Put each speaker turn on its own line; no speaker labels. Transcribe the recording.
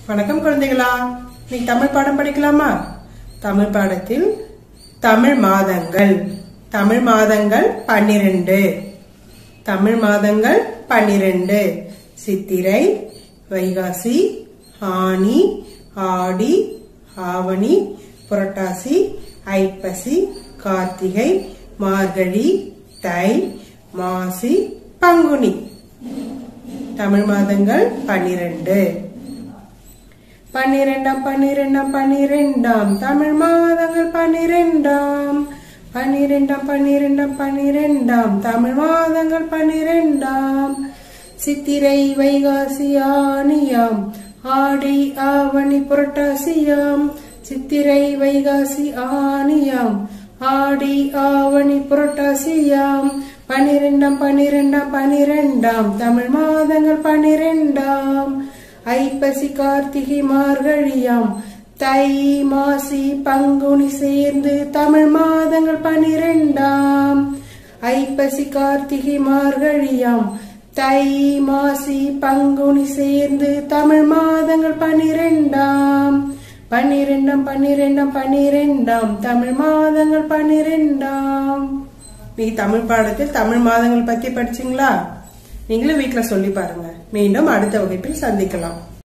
வணக்கம் குழந்தைகளா இன்னைக்கு தமிழ் பாடம் படிக்கலாமா தமிழ் பாடத்தில் தமிழ் மாதங்கள் தமிழ் மாதங்கள் பன்னிரண்டு தமிழ் மாதங்கள் பன்னிரண்டு சித்திரை வைகாசி ஆனி ஆடி ஆவணி புரட்டாசி ஐப்பசி கார்த்திகை மார்கழி தை மாசி பங்குனி தமிழ் மாதங்கள் பன்னிரண்டு பன்னிரெண்டாம் பன்னிரெண்டாம் பன்னிரெண்டாம் தமிழ் மாதங்கள் பன்னிரெண்டாம் பன்னிரெண்டாம் பன்னிரெண்டாம் பன்னிரெண்டாம் தமிழ் மாதங்கள் பன்னிரெண்டாம் சித்திரை வைகாசி ஆனியாம் ஆடி ஆவணி புரட்டாசியாம் சித்திரை வைகாசி ஆனியாம் ஆடி ஆவணி புரட்டாசியாம் பன்னிரெண்டாம் பன்னிரெண்டாம் பன்னிரெண்டாம் தமிழ் மாதங்கள் பன்னிரெண்டாம் ஐப்பசி கார்த்திகை மார்கழியாம் தை மாசி பங்குனி சேர்ந்து தமிழ் மாதங்கள் பன்னிரெண்டாம் ஐப்பசி கார்த்திகை மார்கழியாம் தை மாசி பங்குனி சேர்ந்து தமிழ் மாதங்கள் பன்னிரெண்டாம் பன்னிரெண்டாம் பன்னிரெண்டாம் பன்னிரெண்டாம் தமிழ் மாதங்கள் பன்னிரெண்டாம் நீ தமிழ் பாடத்தில் தமிழ் மாதங்கள் பத்தி படிச்சீங்களா நீங்களும் வீட்ல சொல்லி பாருங்க மீண்டும் அடுத்த வகுப்பில் சந்திக்கலாம்